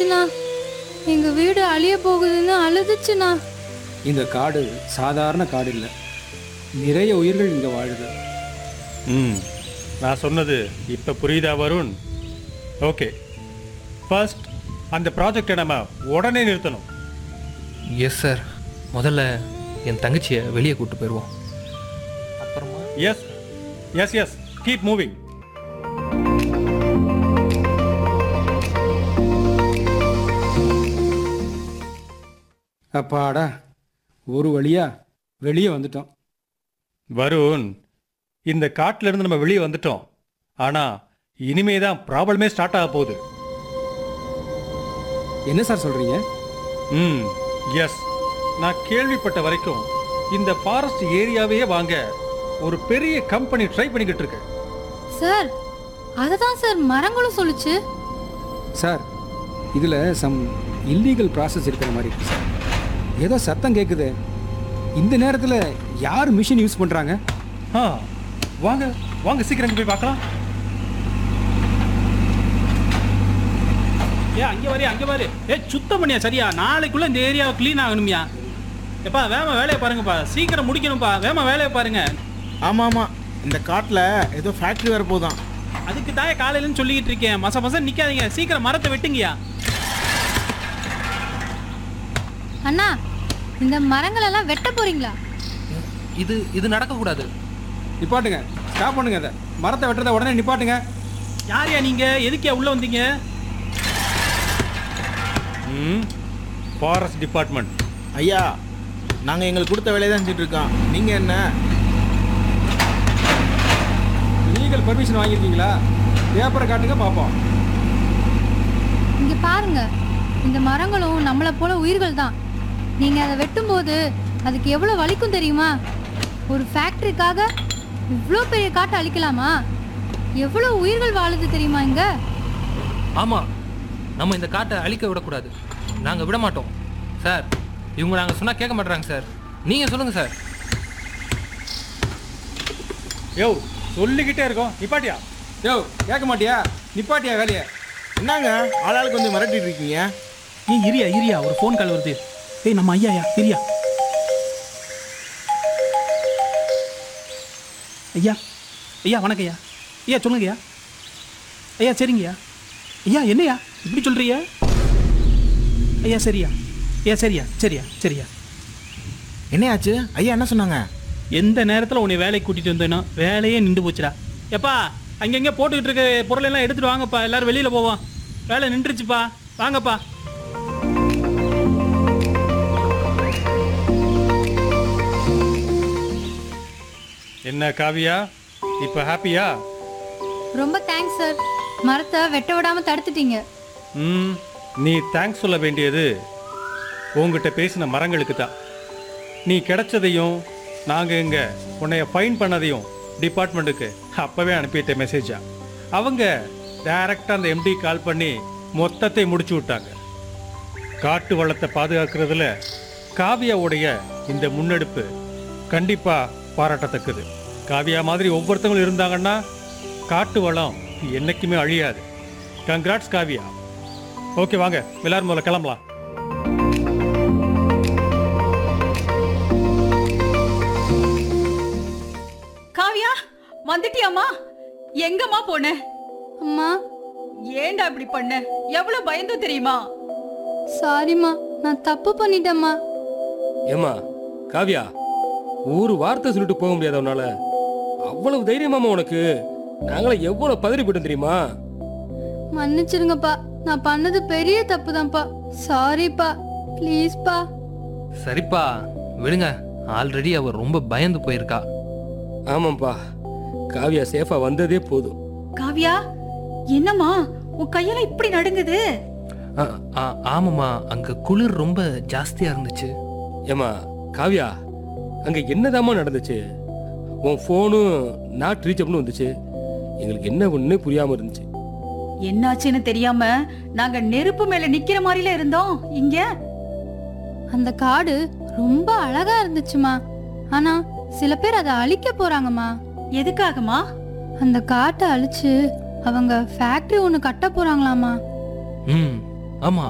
போச்சுண்ணா எங்க வீடு அழிய போகுதுன்னு அழுதுச்சுண்ணா இந்த காடு சாதாரண காடு இல்லை நிறைய உயிர்கள் இங்கே வாழுது ம் நான் சொன்னது இப்போ புரியுதா வருண் ஓகே ஃபர்ஸ்ட் அந்த ப்ராஜெக்டை நம்ம உடனே நிறுத்தணும் எஸ் சார் முதல்ல என் தங்கச்சியை வெளியே கூட்டு போயிடுவோம் அப்புறமா yes yes yes keep moving அப்பாடா ஒரு வழியா வெளியே வந்துட்டோம் வருண் இந்த காட்டுல இருந்து நம்ம வெளியே வந்துட்டோம் ஆனா இனிமே தான் ப்ராப்ளமே ஸ்டார்ட் ஆக போகுது என்ன சார் சொல்றீங்க ம் எஸ் நான் கேள்விப்பட்ட வரைக்கும் இந்த ஃபாரஸ்ட் ஏரியாவையே வாங்க ஒரு பெரிய கம்பெனி ட்ரை பண்ணிக்கிட்டு இருக்கு சார் அதை தான் சார் மரங்களும் சொல்லுச்சு சார் இதில் சம் இல்லீகல் ப்ராசஸ் இருக்கிற மாதிரி இருக்கு சார் ஏதோ சத்தம் கேட்குது இந்த நேரத்தில் யார் மிஷின் யூஸ் பண்ணுறாங்க ஆ வாங்க வாங்க சீக்கிரம் இங்க போய் பார்க்கலாம் ஏ அங்கே வரையா அங்கே பாரு ஏ சுத்தம் பண்ணியா சரியா நாளைக்குள்ள இந்த ஏரியாவை க்ளீன் ஆகணும்யா எப்பா வேமா வேலையை பாருங்கப்பா சீக்கிரம் முடிக்கணும்ப்பா வேமா வேலையை பாருங்க ஆமாம் ஆமாம் இந்த காட்டில் ஏதோ ஃபேக்ட்ரி வர போதான் அதுக்கு தான் காலையிலன்னு சொல்லிக்கிட்டு இருக்கேன் மச மசம் நிக்காதீங்க சீக்கிரம் மரத்தை வெட்டுங்கயா அண்ணா இந்த மரங்கள் எல்லாம் வெட்ட போறீங்களா இது இது நடக்கக்கூடாது நிப்பாட்டுங்க ஸ்டாப் பண்ணுங்க அதை மரத்தை வெட்டுறதை உடனே நிப்பாட்டுங்க யாரையா நீங்க எதுக்கியா உள்ள வந்தீங்க ம் ஃபாரஸ்ட் டிபார்ட்மெண்ட் ஐயா நாங்கள் எங்களுக்கு கொடுத்த வேலையை தான் செஞ்சுட்டு இருக்கோம் நீங்கள் என்ன லீகல் பர்மிஷன் வாங்கியிருக்கீங்களா பேப்பரை காட்டுங்க பார்ப்போம் இங்க பாருங்க இந்த மரங்களும் நம்மளை போல உயிர்கள் தான் நீங்க அதை வெட்டும்போது அதுக்கு எவ்வளவு வலிக்கும் தெரியுமா ஒரு ஃபேக்டரிக்காக இவ்வளோ பெரிய காட்டை அழிக்கலாமா எவ்வளோ உயிர்கள் வாழுது தெரியுமா இங்க ஆமாம் நம்ம இந்த காட்டை அழிக்க விடக்கூடாது நாங்கள் விட மாட்டோம் சார் இவங்க நாங்கள் சொன்னால் கேட்க மாட்றாங்க சார் நீங்கள் சொல்லுங்கள் சார் யோ சொல்லிக்கிட்டே இருக்கோம் நிப்பாட்டியா யோ கேட்க மாட்டியா நிப்பாட்டியா வேலையை என்னங்க ஆளாளுக்கு வந்து மிரட்டிட்டு இருக்கீங்க ஏய் இரியா இரியா ஒரு ஃபோன் கால் வருது ஏய் நம்ம ஐயாயா இரியா ஐயா ஐயா வணக்கம் ஐயா ஐயா சொல்லுங்க ஐயா ஐயா சரிங்கய்யா ஐயா என்னய்யா இப்படி சொல்றிய ஐயா சரியா ஐயா சரியா சரியா சரியா என்னையாச்சு ஐயா என்ன சொன்னாங்க எந்த நேரத்தில் உன்னை வேலைக்கு கூட்டிட்டு வந்தேனோ வேலையே நின்று போச்சுடா எப்பா அங்கங்கே போட்டுக்கிட்டு இருக்க பொருளை எல்லாம் எடுத்துட்டு வாங்கப்பா எல்லாரும் வெளியில் போவோம் வேலை நின்றுச்சுப்பா வாங்கப்பா என்ன காவியா இப்போ ஹாப்பியா ரொம்ப தேங்க்ஸ் சார் மரத்தை வெட்ட விடாம தடுத்துட்டீங்க ம் நீ தேங்க்ஸ் சொல்ல வேண்டியது உங்ககிட்ட பேசின மரங்களுக்கு தான் நீ கிடைச்சதையும் நாங்கள் இங்கே உன்னைய ஃபைன் பண்ணதையும் டிபார்ட்மெண்ட்டுக்கு அப்போவே அனுப்பிட்ட மெசேஜா அவங்க டைரக்டாக அந்த எம்டி கால் பண்ணி மொத்தத்தை முடிச்சு விட்டாங்க காட்டு வளத்தை பாதுகாக்கிறதுல காவியாவுடைய இந்த முன்னெடுப்பு கண்டிப்பாக பாராட்டத்தக்கது காவியா மாதிரி ஒவ்வொருத்தவங்களும் இருந்தாங்கன்னா காட்டு வளம் என்னைக்குமே அழியாது கங்க்ராட்ஸ் காவியா ஓகே வாங்க எல்லாரும் முதல்ல கிளம்பலாம் காவியா வந்துட்டியாமா எங்கம்மா போன அம்மா ஏன்டா இப்படி பண்ண எவ்வளவு பயந்தோம் தெரியுமா சாரிம்மா நான் தப்பு பண்ணிட்டேம்மா ஏம்மா காவியா ஒரு வார்த்தை சொல்லிட்டு போக முடியாத உன்னால அவ்வளவு தைரியமாமா உனக்கு நாங்கள எவ்வளவு பதறி போயிட்டோம் தெரியுமா மன்னிச்சிருங்கப்பா நான் பண்ணது பெரிய தப்பு தான்ப்பா சாரிப்பா ப்ளீஸ்ப்பா சரிப்பா விடுங்க ஆல்ரெடி அவர் ரொம்ப பயந்து போயிருக்கா ஆமாப்பா காவியா சேஃபா வந்ததே போதும் காவியா என்னம்மா உன் கையெல்லாம் இப்படி நடுங்குது ஆ, ஆ, ஆமாம்மா அங்கே குளிர் ரொம்ப ஜாஸ்தியாக இருந்துச்சு ஏம்மா காவியா அங்க என்னதாம்மா நடந்துச்சு உன் ஃபோனும் நாட் ரீச்சப்னு வந்துச்சு எங்களுக்கு என்ன ஒண்ணு புரியாம இருந்துச்சு என்னாச்சுன்னு தெரியாம நாங்க நெருப்பு மேல நிக்கிற மாதிரில இருந்தோம் இங்க அந்த காடு ரொம்ப அழகா இருந்துச்சுமா ஆனா சில பேர் அதை அழிக்க போறாங்கம்மா எதுக்காகமா அந்த காட்டை அழிச்சு அவங்க ஃபேக்டரி ஒன்று கட்ட போறாங்களாமா ம் ஆமாம்